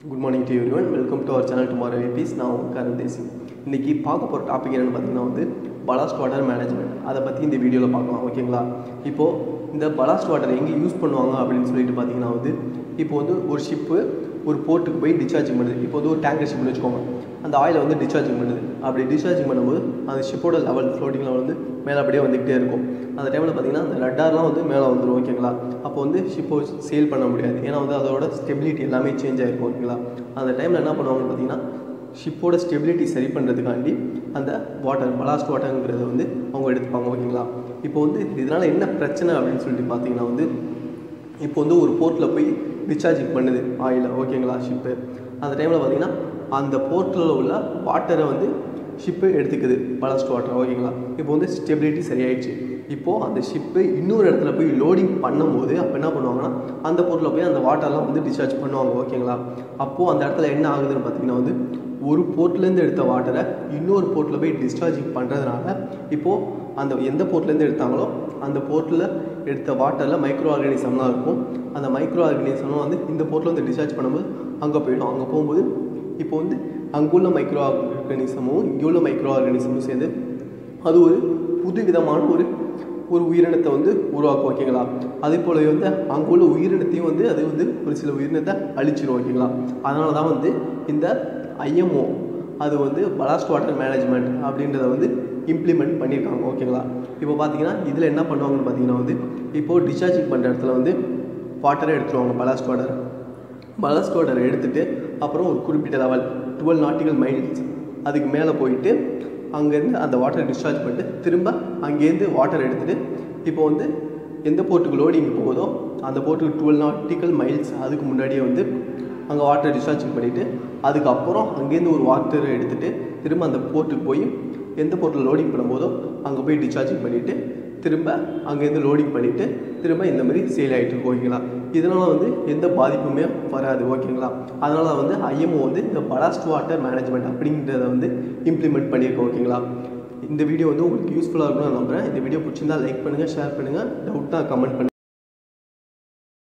good morning to everyone welcome to our channel tomorrow ஏபிஸ் நான் உங்கள் கரண் தேசி இன்றைக்கி பார்க்க போகிற டாபிக் என்னென்னு பார்த்தீங்கன்னா வந்து பலாஸ்ட் வாட்டர் மேனேஜ்மெண்ட் அதை பற்றி இந்த வீடியோவில் பார்க்கலாம் ஓகேங்களா இப்போது இந்த பலாஸ்ட் வாட்டர் எங்கே யூஸ் பண்ணுவாங்க அப்படின்னு சொல்லிட்டு பார்த்தீங்கன்னா வந்து இப்போ வந்து ஒரு ஷிப்பு ஒரு போர்ட்டுக்கு போய் டிஸ்சார்ஜிங் பண்ணுது இப்போ வந்து ஒரு டேங்கர் ஷிப்னு வச்சுக்கோங்க அந்த ஆயிலை வந்து டிஸ்சார்ஜிங் பண்ணுது அப்படி டிஸ்சார்ஜிங் பண்ணும்போது அந்த ஷிப்போட லெவல் ஃப்ளோட்டிங் லெவல் வந்து மேலே அப்படியே வந்துக்கிட்டே இருக்கும் அந்த டைமில் பார்த்தீங்கன்னா அந்த ரட்டார்லாம் வந்து மேலே வந்துடும் ஓகேங்களா அப்போ வந்து ஷிப்பை சேல் பண்ண முடியாது ஏன்னா வந்து அதோட ஸ்டெபிலிட்டி எல்லாமே சேஞ்ச் ஆகிருக்கும் ஓகேங்களா அந்த டைமில் என்ன பண்ணுவாங்கன்னு பார்த்தீங்கன்னா ஷிப்போட ஸ்டெபிலிட்டி சரி பண்ணுறதுக்காண்டி அந்த வாட்டர் பலாஸ்ட் வாட்டருங்கிறத வந்து அவங்க எடுத்துப்பாங்க ஓகேங்களா இப்போ வந்து இதனால் என்ன பிரச்சனை அப்படின்னு சொல்லிட்டு பார்த்தீங்கன்னா வந்து இப்போ வந்து ஒரு போர்ட்டில் போய் டிஸ்சார்ஜிங் பண்ணுது ஆயிலை ஓகேங்களா ஷிப்பு அந்த டைமில் பார்த்தீங்கன்னா அந்த போர்ட்டில் உள்ள வாட்டரை வந்து ஷிப்பு எடுத்துக்குது பலஸ்ட் வாட்டர் ஓகேங்களா இப்போ வந்து ஸ்டெபிலிட்டி சரியாயிடுச்சு இப்போது அந்த ஷிப்பு இன்னொரு இடத்துல போய் லோடிங் பண்ணும்போது அப்போ என்ன பண்ணுவாங்கன்னா அந்த போர்ட்டில் போய் அந்த வாட்டர்லாம் வந்து டிஸ்சார்ஜ் பண்ணுவாங்க ஓகேங்களா அப்போது அந்த இடத்துல என்ன ஆகுதுன்னு பார்த்தீங்கன்னா வந்து ஒரு போர்ட்லேருந்து எடுத்த வாட்டரை இன்னொரு போர்ட்டில் போய் டிஸ்சார்ஜிங் பண்ணுறதுனால இப்போது அந்த எந்த போர்ட்லேருந்து எடுத்தாங்களோ அந்த போர்ட்டில் எடுத்த வாட்டரில் மைக்ரோ ஆர்கானிசம்லாம் இருக்கும் அந்த மைக்ரோ ஆர்கானிசம்லாம் வந்து இந்த போர்ட்டில் வந்து டிஸ்சார்ஜ் பண்ணும்போது அங்கே போயிடும் அங்கே போகும்போது இப்போ வந்து அங்குள்ள மைக்ரோ ஆர்கானிசமும் இங்கே உள்ள மைக்ரோ ஆர்கானிசமும் சேர்ந்து அது ஒரு புது விதமான ஒரு ஒரு உயிரினத்தை வந்து உருவாக்கும் ஓகேங்களா அதே போல் வந்து அங்கே உள்ள உயிரினத்தையும் வந்து அது வந்து ஒரு சில உயிரினத்தை அழிச்சிடும் ஓகேங்களா அதனால தான் வந்து இந்த ஐஎம்ஓ அது வந்து பலாஸ்ட் வாட்டர் மேனேஜ்மெண்ட் அப்படின்றத வந்து இம்ப்ளிமெண்ட் பண்ணியிருக்காங்க ஓகேங்களா இப்போ பார்த்தீங்கன்னா இதில் என்ன பண்ணுவாங்கன்னு பார்த்தீங்கன்னா வந்து இப்போது டிஸ்சார்ஜிங் பண்ணுற இடத்துல வந்து வாட்டரை எடுத்துருவாங்க பலாஸ்ட் வாட்டர் பலாஸ்ட் வாட்டரை எடுத்துகிட்டு அப்புறம் ஒரு குறிப்பிட்ட லெவல் டுவெல் நாட்டிக்கல் மைல்ஸ் அதுக்கு மேலே போயிட்டு அங்கேருந்து அந்த வாட்டரை டிஸ்சார்ஜ் பண்ணிட்டு திரும்ப அங்கேருந்து வாட்டர் எடுத்துகிட்டு இப்போ வந்து எந்த போர்ட்டுக்கு லோடிங் போகுதோ அந்த போர்ட்டுக்கு டுவெல் நாட்டிக்கல் மைல்ஸ் அதுக்கு முன்னாடியே வந்து அங்கே வாட்டரை டிஸ்சார்ஜிங் பண்ணிவிட்டு அதுக்கப்புறம் அங்கேருந்து ஒரு வாட்டரை எடுத்துகிட்டு திரும்ப அந்த போர்ட்டுக்கு போய் எந்த போர்ட்டில் லோடிங் பண்ணும்போதோ அங்கே போய் டிஸ்சார்ஜிங் பண்ணிவிட்டு திரும்ப அங்கேருந்து லோடிங் பண்ணிவிட்டு திரும்ப இந்த மாதிரி சேல் ஆகிட்டு இருக்கும் ஓகேங்களா இதனால் வந்து எந்த பாதிப்புமே வராது ஓகேங்களா அதனால் வந்து ஐஎம்ஓ வந்து இந்த பலாஸ்ட் வாட்டர் மேனேஜ்மெண்ட் அப்படின்றத வந்து இம்ப்ளிமெண்ட் பண்ணியிருக்கோம் ஓகேங்களா இந்த வீடியோ வந்து உங்களுக்கு யூஸ்ஃபுல்லாக இருக்கும்னு நம்புகிறேன் இந்த வீடியோ பிடிச்சிருந்தா லைக் பண்ணுங்கள் ஷேர் பண்ணுங்கள் டவுட்னா கமெண்ட் பண்ணுங்கள்